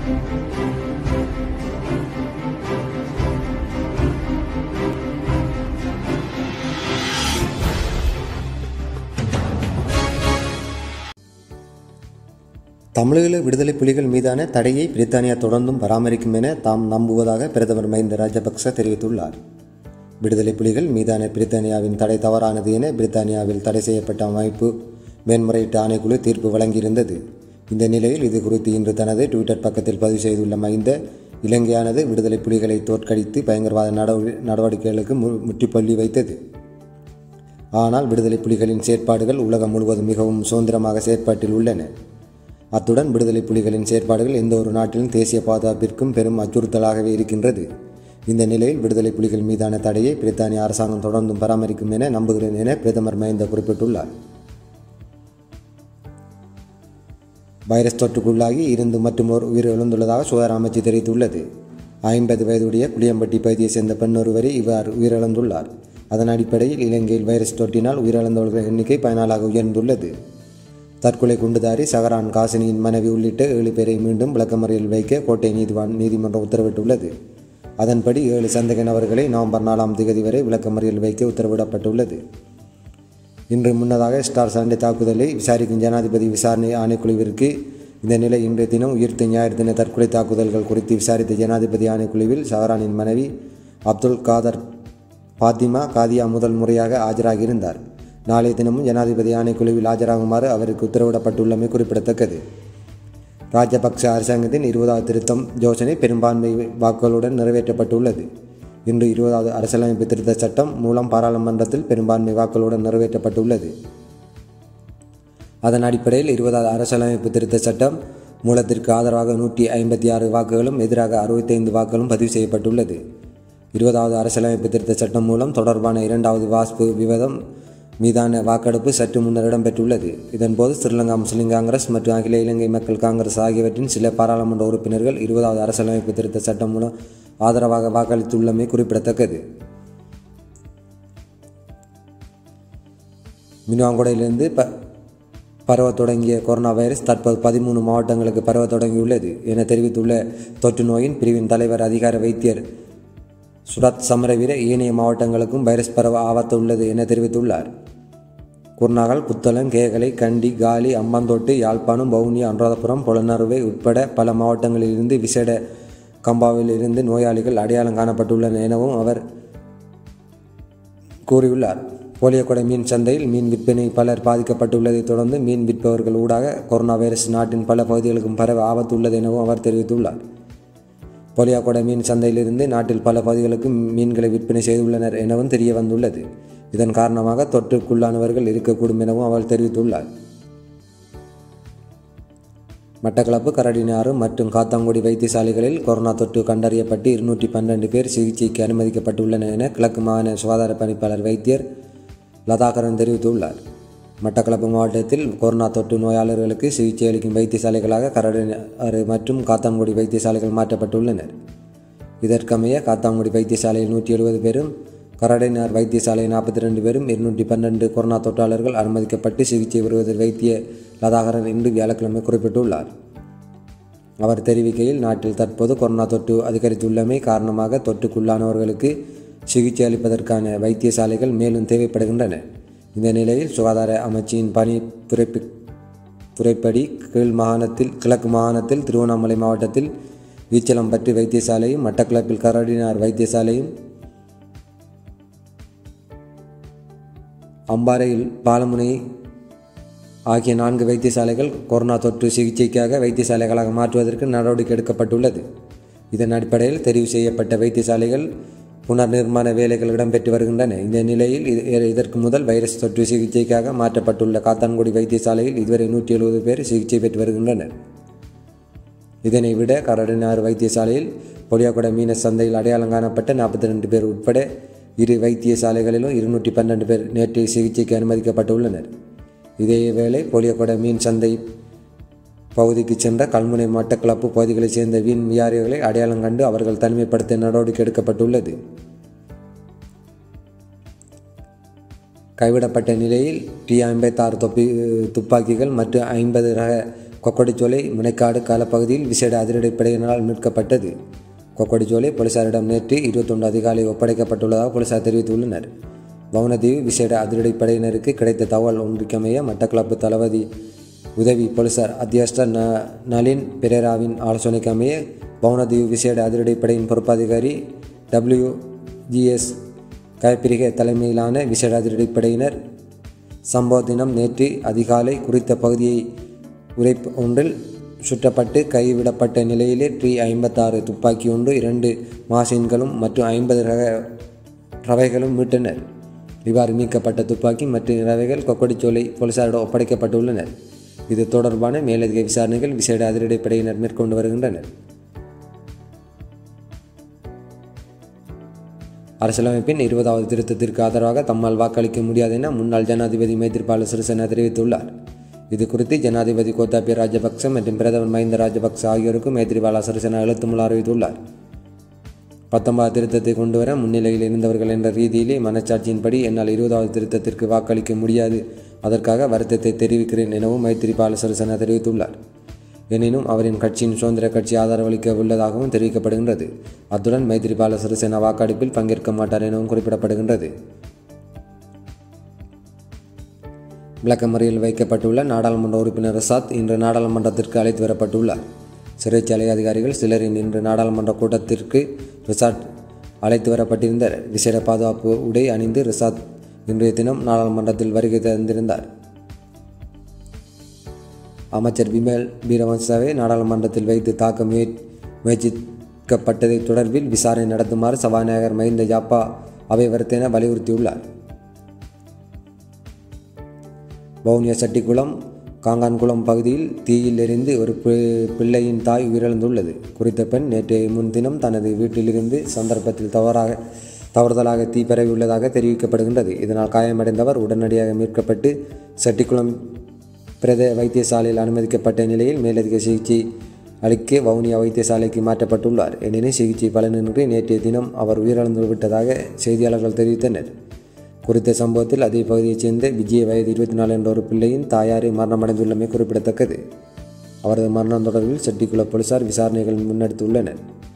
தமிழீழ விடுதலை புலிகள் மீதான தடையை பிரித்தானியா தொடர்ந்தும் பராமரிக்கும் என தாம் நம்புவதாக பிரதமர் மஹிந்த ராஜபக்ச தெரிவித்துள்ளார் விடுதலை புலிகள் மீதான பிரித்தானியாவின் தடை தவறானது என பிரித்தானியாவில் தடை செய்யப்பட்ட அமைப்பு மேன்முறையீட்டு ஆணைக்குழு தீர்ப்பு வழங்கியிருந்தது இந்த நிலையில் இது குறித்து இன்று தனது ட்விட்டர் பக்கத்தில் பதிவு செய்துள்ள மஹிந்த இலங்கையானது விடுதலை புலிகளை தோற்கடித்து பயங்கரவாத நடவடி நடவடிக்கைகளுக்கு மு முற்றுப்புள்ளி வைத்தது ஆனால் விடுதலை புலிகளின் செயற்பாடுகள் உலகம் முழுவதும் மிகவும் சுதந்திரமாக செயற்பாட்டில் உள்ளன அத்துடன் விடுதலை புலிகளின் செயற்பாடுகள் எந்த ஒரு நாட்டிலும் தேசிய பாதுகாப்பிற்கும் பெரும் அச்சுறுத்தலாகவே இருக்கின்றது இந்த நிலையில் விடுதலை புலிகள் மீதான தடையை பிரித்தானிய அரசாங்கம் தொடர்ந்தும் பராமரிக்கும் என நம்புகிறேன் என பிரதமர் மஹிந்த குறிப்பிட்டுள்ளார் வைரஸ் தொற்றுக்குள்ளாகி இருந்து மற்றுமோர் உயிரிழந்துள்ளதாக சுகாதார அமைச்சு தெரிவித்துள்ளது ஐம்பது வயதுடைய புளியம்பட்டி பகுதியைச் சேர்ந்த பெண் ஒருவரை இவ்வாறு உயிரிழந்துள்ளார் அதன் அடிப்படையில் இலங்கையில் வைரஸ் தொற்றினால் உயிரிழந்தவர்கள் எண்ணிக்கை பதினாலாக உயர்ந்துள்ளது தற்கொலை குண்டுதாரி சஹரான் காசினியின் மனைவி உள்ளிட்ட ஏழு பேரை மீண்டும் விளக்கமறியல் வைக்க கோட்டை நீதிவான் நீதிமன்றம் உத்தரவிட்டுள்ளது அதன்படி ஏழு சந்தேக நபர்களை நவம்பர் நாலாம் தேதி வரை விளக்கமறியல் வைக்க உத்தரவிடப்பட்டுள்ளது இன்று முன்னதாக ஸ்டார் சண்டே தாக்குதலை விசாரிக்கும் ஜனாதிபதி விசாரணை ஆணைக்குழுவிற்கு இந்த நிலை இன்றைய தினம் உயிர்த்த ஞாயிறு தின தற்கொலை தாக்குதல்கள் குறித்து விசாரித்த ஜனாதிபதி ஆணைக்குழுவில் சஹரானின் மனைவி அப்துல் காதர் பாத்திமா காதியா முதல் முறையாக ஆஜராகியிருந்தார் நாளைய தினமும் ஜனாதிபதி ஆணைக்குழுவில் ஆஜராகுமாறு அவருக்கு உத்தரவிடப்பட்டுள்ளமை குறிப்பிடத்தக்கது ராஜபக்ச அரசாங்கத்தின் இருபதாவது திருத்தம் யோசனை பெரும்பான்மை வாக்குகளுடன் நிறைவேற்றப்பட்டுள்ளது இன்று இருபதாவது அரசியலமைப்பு திருத்த சட்டம் மூலம் பாராளுமன்றத்தில் பெரும்பான்மை வாக்குகளுடன் நிறைவேற்றப்பட்டுள்ளது அதன் அடிப்படையில் இருபதாவது அரசியலமைப்பு திருத்த சட்டம் மூலத்திற்கு ஆதரவாக நூற்றி ஐம்பத்தி ஆறு வாக்குகளும் எதிராக அறுபத்தைந்து வாக்குகளும் பதிவு செய்யப்பட்டுள்ளது இருபதாவது அரசியலமைப்பு திருத்த சட்டம் மூலம் தொடர்பான இரண்டாவது வாஸ்பு விவாதம் மீதான வாக்கெடுப்பு சற்று முன்னர் இடம்பெற்றுள்ளது இதன்போது ஸ்ரீலங்கா முஸ்லிம் காங்கிரஸ் மற்றும் அகில இலங்கை மக்கள் காங்கிரஸ் ஆகியவற்றின் சில பாராளுமன்ற உறுப்பினர்கள் இருபதாவது அரசியலமைப்பு திருத்த சட்டம் மூலம் ஆதரவாக வாக்களித்துள்ளமை குறிப்பிடத்தக்கது மினுவாங்குடையிலிருந்து ப பரவத் தொடங்கிய கொரோனா வைரஸ் தற்போது பதிமூணு மாவட்டங்களுக்கு பரவத் தொடங்கியுள்ளது என தெரிவித்துள்ள தொற்று நோயின் பிரிவின் தலைவர் அதிகார வைத்தியர் சுரத் சமரவீர ஏனைய மாவட்டங்களுக்கும் வைரஸ் பரவ ஆபத்து உள்ளது என தெரிவித்துள்ளார் குர்நாகல் புத்தளம் கேகலை கண்டி காலி அம்பாந்தோட்டு யாழ்ப்பாணம் வவுனியா அனுராதபுரம் புலனறுவை உட்பட பல மாவட்டங்களிலிருந்து விசேட கம்பாவில் இருந்து நோயாளிகள் அடையாளம் காணப்பட்டுள்ளனர் எனவும் அவர் கூறியுள்ளார் போலியோக்கொடை மீன் சந்தையில் மீன் விற்பனை பலர் பாதிக்கப்பட்டுள்ளதைத் தொடர்ந்து மீன் விற்பவர்கள் ஊடாக கொரோனா வைரஸ் நாட்டின் பல பகுதிகளுக்கும் பரவ ஆபத்து உள்ளது எனவும் அவர் தெரிவித்துள்ளார் போலியாக்கொடை மீன் சந்தையிலிருந்து நாட்டில் பல பகுதிகளுக்கு மீன்களை விற்பனை செய்துள்ளனர் எனவும் தெரிய வந்துள்ளது இதன் காரணமாக தொற்றுக்குள்ளானவர்கள் இருக்கக்கூடும் எனவும் அவர் தெரிவித்துள்ளார் மட்டக்களப்பு கரடினாறு மற்றும் காத்தாங்குடி வைத்தியசாலைகளில் கொரோனா தொற்று கண்டறியப்பட்டு இருநூற்றி பன்னெண்டு பேர் சிகிச்சைக்கு அனுமதிக்கப்பட்டுள்ளனர் என கிழக்கு மாகாண சுகாதார பணிப்பாளர் வைத்தியர் லதாகரன் தெரிவித்துள்ளார் மட்டக்களப்பு மாவட்டத்தில் கொரோனா தொற்று நோயாளர்களுக்கு சிகிச்சை அளிக்கும் வைத்தியசாலைகளாக கரடினாறு மற்றும் காத்தாங்குடி வைத்தியசாலைகள் மாற்றப்பட்டுள்ளனர் இதற்கமைய காத்தாங்குடி வைத்தியசாலையில் நூற்றி எழுபது பேரும் கரடைனார் வைத்தியசாலை நாற்பத்தி ரெண்டு பேரும் இருநூற்றி பன்னெண்டு கொரோனா தொற்றாளர்கள் அனுமதிக்கப்பட்டு சிகிச்சை பெறுவதில் வைத்திய லதாகரன் இன்று வியாழக்கிழமை குறிப்பிட்டுள்ளார் அவர் தெரிவிக்கையில் நாட்டில் தற்போது கொரோனா தொற்று அதிகரித்துள்ளமை காரணமாக தொற்றுக்குள்ளானவர்களுக்கு சிகிச்சை அளிப்பதற்கான வைத்தியசாலைகள் மேலும் தேவைப்படுகின்றன இந்த நிலையில் சுகாதார அமைச்சின் பணி துறைப்பு துறைப்படி கீழ் மாகாணத்தில் கிழக்கு மாகாணத்தில் திருவண்ணாமலை மாவட்டத்தில் ஈச்சலம்பட்டி வைத்தியசாலையும் மட்டக்களப்பில் கரடினார் வைத்தியசாலையும் அம்பாறையில் பாலமுனை ஆகிய நான்கு வைத்தியசாலைகள் கொரோனா தொற்று சிகிச்சைக்காக வைத்தியசாலைகளாக மாற்றுவதற்கு நடவடிக்கை எடுக்கப்பட்டுள்ளது இதன் அடிப்படையில் தெரிவு செய்யப்பட்ட வைத்தியசாலைகள் புனர் நிர்மாண வேலைகள் இடம்பெற்று வருகின்றன இந்த நிலையில் இதற்கு முதல் வைரஸ் தொற்று சிகிச்சைக்காக மாற்றப்பட்டுள்ள காத்தான்குடி வைத்தியசாலையில் இதுவரை நூற்றி எழுபது பேர் சிகிச்சை பெற்று வருகின்றனர் இதனை விட கரடினார் வைத்தியசாலையில் பொலியாக்குட மீன சந்தையில் அடையாளம் காணப்பட்ட நாற்பத்தி ரெண்டு பேர் உட்பட இரு வைத்தியசாலைகளிலும் இருநூற்றி பன்னெண்டு பேர் நேற்று சிகிச்சைக்கு அனுமதிக்கப்பட்டுள்ளனர் இதேவேளை போலியோக்கொடை மீன் சந்தை பகுதிக்கு சென்ற கல்முனை மட்டக்களப்பு பகுதிகளைச் சேர்ந்த வீண் வியாரிகளை அடையாளம் கண்டு அவர்கள் தனிமைப்படுத்த நடவடிக்கை எடுக்கப்பட்டுள்ளது கைவிடப்பட்ட நிலையில் டி ஐம்பத்தாறு தொப்பி துப்பாக்கிகள் மற்றும் ஐம்பது ரக கொக்கடிச்சோலை முனைக்காடு காலப்பகுதியில் விசேட அதிரடிப்படையினரால் மீட்கப்பட்டது கொக்கடிச்சோலை போலீசாரிடம் நேற்று இருபத்தொன்று அதிகாலை ஒப்படைக்கப்பட்டுள்ளதாக போலீசார் தெரிவித்துள்ளனர் வவுனதீவு விசேட அதிரடிப்படையினருக்கு கிடைத்த தகவல் ஒன்றுக்கமைய மட்டக்களப்பு தளபதி உதவி போலீசார் அத்தியஸ்டர் ந நளின் பெரேராவின் ஆலோசனைக்கு அமைய வவுனதீவு விசேட அதிரடிப்படையின் பொறுப்பாதிகாரி டபிள்யூ ஜிஎஸ் கயப்பிரிகை தலைமையிலான விசேட அதிரடிப்படையினர் சம்பவ தினம் நேற்று அதிகாலை குறித்த பகுதியை உரைப்பு ஒன்றில் சுற்றப்பட்டு கைவிடப்பட்ட நிலையிலே டி ஐம்பத்தாறு துப்பாக்கி ஒன்று இரண்டு மாசின்களும் மற்றும் ஐம்பது ரக ரவைகளும் மீட்டனர் இவ்வாறு மீட்கப்பட்ட துப்பாக்கி மற்றும் ரவைகள் கொக்கடிச்சோலை போலீசாரிடம் ஒப்படைக்கப்பட்டுள்ளனர் இது தொடர்பான மேலதிக விசாரணைகள் விசேட அதிரடிப்படையினர் மேற்கொண்டு வருகின்றனர் அரசியலமைப்பின் இருபதாவது திருத்தத்திற்கு ஆதரவாக தம்மால் வாக்களிக்க முடியாது என முன்னாள் ஜனாதிபதி மைத்திரிபால சிறிசேனா தெரிவித்துள்ளார் இது குறித்து ஜனாதிபதி கோத்தாபய ராஜபக்ச மற்றும் பிரதமர் மஹிந்த ராஜபக்ச ஆகியோருக்கு மைத்திரிபால சிறிசேனா எழுத்து மூலம் அறிவித்துள்ளார் பத்தொன்பது திருத்தத்தை கொண்டு வர முன்னிலையில் இருந்தவர்கள் என்ற ரீதியிலே மனச்சாட்சியின்படி என்னால் இருபதாவது திருத்தத்திற்கு வாக்களிக்க முடியாது அதற்காக வருத்தத்தை தெரிவிக்கிறேன் எனவும் மைத்திரிபால சிறிசேனா தெரிவித்துள்ளார் எனினும் அவரின் கட்சியின் சுதந்திர கட்சி ஆதரவளிக்க உள்ளதாகவும் தெரிவிக்கப்படுகின்றது அத்துடன் மைத்திரிபால சிறிசேனா வாக்கெடுப்பில் பங்கேற்க மாட்டார் எனவும் குறிப்பிடப்படுகின்றது விளக்கமறியல் வைக்கப்பட்டுள்ள நாடாளுமன்ற உறுப்பினர் ரசாத் இன்று நாடாளுமன்றத்திற்கு அழைத்து வரப்பட்டுள்ளார் சிறைச்சாலை அதிகாரிகள் சிலரின் இன்று நாடாளுமன்ற கூட்டத்திற்கு ரிசாட் அழைத்து வரப்பட்டிருந்தார் விசேட பாதுகாப்பு உடை அணிந்து ரிசாத் இன்றைய தினம் நாடாளுமன்றத்தில் வருகை தந்திருந்தார் அமைச்சர் பிமல் வீரவன்சவை நாடாளுமன்றத்தில் வைத்து தாக்க முய முயற்சிக்கப்பட்டதை தொடர்பில் விசாரணை நடத்துமாறு சபாநாயகர் மஹிந்த ஜாப்பா அவைவர்த்தென வலியுறுத்தியுள்ளார் வவுனியா சட்டிக்குளம் காங்கான்குளம் பகுதியில் தீயில் எரிந்து ஒரு பிள்ளையின் தாய் உயிரிழந்துள்ளது குறித்த பெண் நேற்றைய முன்தினம் தனது வீட்டிலிருந்து சந்தர்ப்பத்தில் தவறாக தவறுதலாக தீ பரவியுள்ளதாக தெரிவிக்கப்படுகின்றது இதனால் காயமடைந்தவர் உடனடியாக மீட்கப்பட்டு சட்டிக்குளம் பிரத வைத்தியசாலையில் அனுமதிக்கப்பட்ட நிலையில் மேலதிக சிகிச்சை அளிக்க வவுனியா வைத்தியசாலைக்கு மாற்றப்பட்டுள்ளார் எனினும் சிகிச்சை பலனின்றி நேற்றைய தினம் அவர் உயிரிழந்து விட்டதாக செய்தியாளர்கள் தெரிவித்தனர் குறித்த சம்பவத்தில் அதே பகுதியைச் சேர்ந்த விஜய வயது இருபத்தி நாலு என்ற ஒரு பிள்ளையின் தாயாரை மரணமடைந்துள்ளமை குறிப்பிடத்தக்கது அவரது மரணம் தொடர்பில் செட்டிக்குள போலீசார் விசாரணைகள் முன்னெடுத்துள்ளனர்